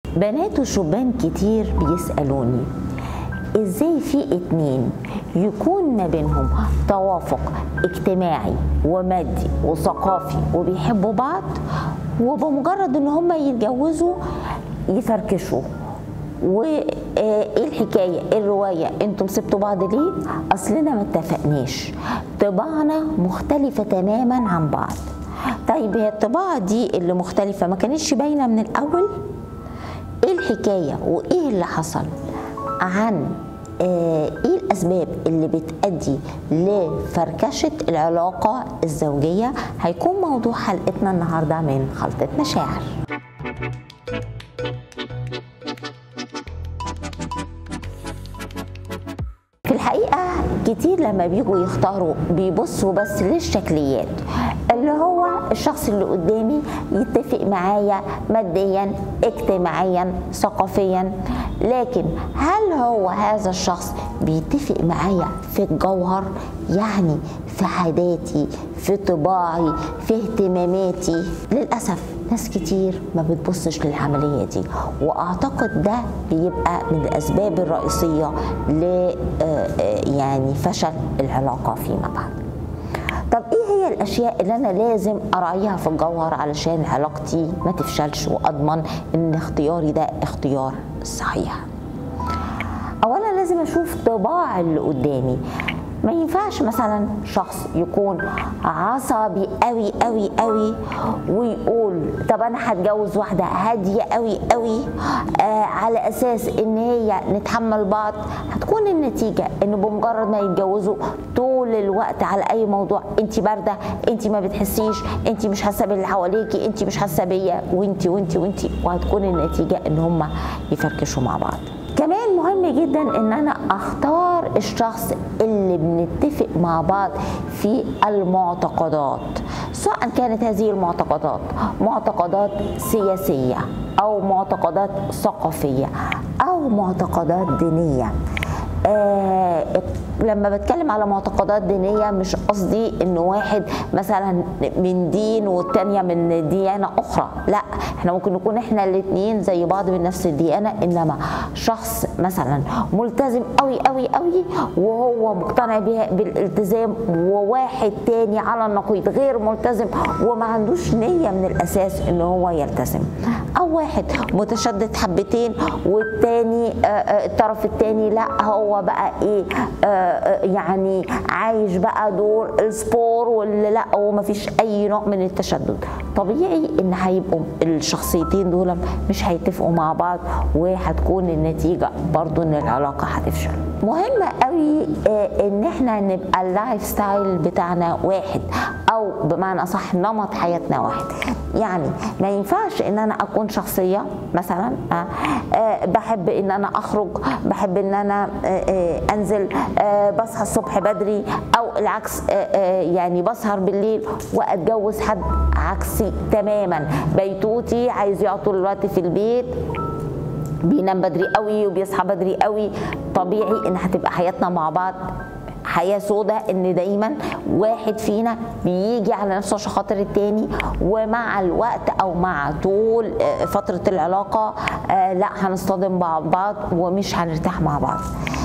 بنات وشبان كتير بيسألوني ازاي في اتنين يكون ما بينهم توافق اجتماعي ومادي وثقافي وبيحبوا بعض وبمجرد ان هم يتجوزوا يفركشوا وايه الحكايه إيه الروايه انتم سبتوا بعض ليه اصلنا ما اتفقناش طباعنا مختلفه تماما عن بعض طيب هي الطباع دي اللي مختلفه ما كانتش باينه من الاول ايه الحكايه وايه اللي حصل عن آه، ايه الاسباب اللي بتؤدي لفركشه العلاقه الزوجيه هيكون موضوع حلقتنا النهارده من خلطه مشاعر في الحقيقه كتير لما بيجوا يختاروا بيبصوا بس للشكليات اللي هو الشخص اللي قدامي يتفق معايا ماديا اجتماعيا ثقافيا لكن هل هو هذا الشخص بيتفق معايا في الجوهر يعني في عاداتي في طباعي في اهتماماتي للاسف ناس كتير ما بتبصش للعملية دي وأعتقد ده بيبقى من الأسباب الرئيسية ل يعني فشل العلاقة فيما بعد طب ايه هي الاشياء اللي انا لازم اراعيها في الجوهر علشان علاقتي ما تفشلش واضمن ان اختياري ده اختيار صحيح اولا لازم اشوف طباع اللي قدامي ما ينفعش مثلا شخص يكون عصبي قوي قوي قوي ويقول طب انا هتجوز واحده هاديه قوي قوي آه على اساس ان هي نتحمل بعض هتكون النتيجه ان بمجرد ما يتجوزوا طول الوقت على اي موضوع انت بارده انت ما بتحسيش انت مش حاسه باللي حواليكي انت مش حاسه بيا وانت وانت وانت وهتكون النتيجه ان هم يفركشوا مع بعض كمان مهم جدا ان انا اختار الشخص اللي بنتفق مع بعض في المعتقدات سواء كانت هذه المعتقدات معتقدات سياسيه او معتقدات ثقافيه او معتقدات دينيه آه لما بتكلم على معتقدات دينيه مش قصدي ان واحد مثلا من دين والتانيه من ديانه اخرى لا احنا ممكن نكون احنا الاثنين زي بعض من نفس الديانه انما شخص مثلا ملتزم قوي قوي قوي وهو مقتنع بها بالالتزام وواحد تاني على النقيض غير ملتزم وما عندوش نيه من الاساس ان هو يلتزم او واحد متشدد حبتين والتاني الطرف التاني لا هو بقى ايه يعني عايش بقى دور السبور واللي لا ومفيش اي نوع من التشدد طبيعي ان هيبقوا الشخصيتين دول مش هيتفقوا مع بعض وهتكون النتيجه برضو ان العلاقه هتفشل مهم قوي ان احنا نبقى اللايف ستايل بتاعنا واحد او بمعنى اصح نمط حياتنا واحد يعني ما ينفعش ان انا اكون شخصيه مثلا بحب ان انا اخرج بحب ان انا انزل بصحى الصبح بدري او العكس يعني بسهر بالليل واتجوز حد عكسي تماما بيتوتي عايز يقعد طول الوقت في البيت بينام بدري قوي وبيصحى بدري قوي طبيعي ان هتبقى حياتنا مع بعض حياه سوداء ان دايما واحد فينا بيجي على نفسه عشان خاطر التاني ومع الوقت او مع طول فتره العلاقه لا هنصطدم مع بعض ومش هنرتاح مع بعض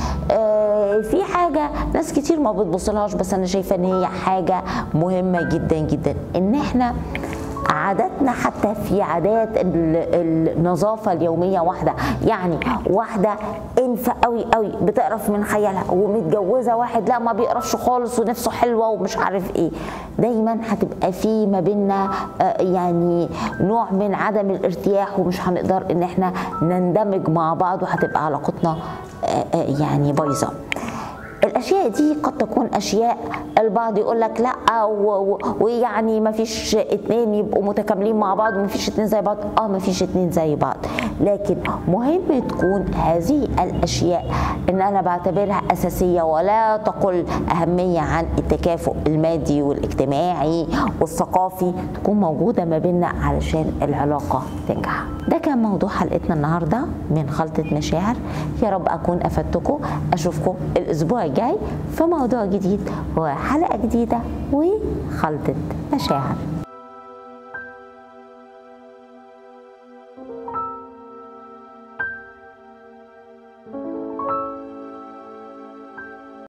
في حاجه ناس كتير ما بتبصلهاش بس انا شايفه ان هي حاجه مهمه جدا جدا ان احنا عاداتنا حتى في عادات النظافه اليوميه واحده يعني واحده انفه قوي قوي بتقرف من خيالها ومتجوزه واحد لا ما بيقرفش خالص ونفسه حلوه ومش عارف ايه دايما هتبقى في ما بيننا يعني نوع من عدم الارتياح ومش هنقدر ان احنا نندمج مع بعض وهتبقى علاقتنا يعني بايظه الاشياء دي قد تكون اشياء البعض يقول لك لا ويعني ما فيش اتنين يبقوا متكاملين مع بعض وما فيش اتنين زي بعض اه ما فيش اتنين زي بعض لكن مهم تكون هذه الاشياء ان انا بعتبرها اساسيه ولا تقل اهميه عن التكافؤ المادي والاجتماعي والثقافي تكون موجوده ما بيننا علشان العلاقه تنجح ده كان موضوع حلقتنا النهارده من خلطه مشاعر يا رب اكون افدتكم اشوفكم الاسبوع الجاي في موضوع جديد وحلقه جديده وخلطه مشاعر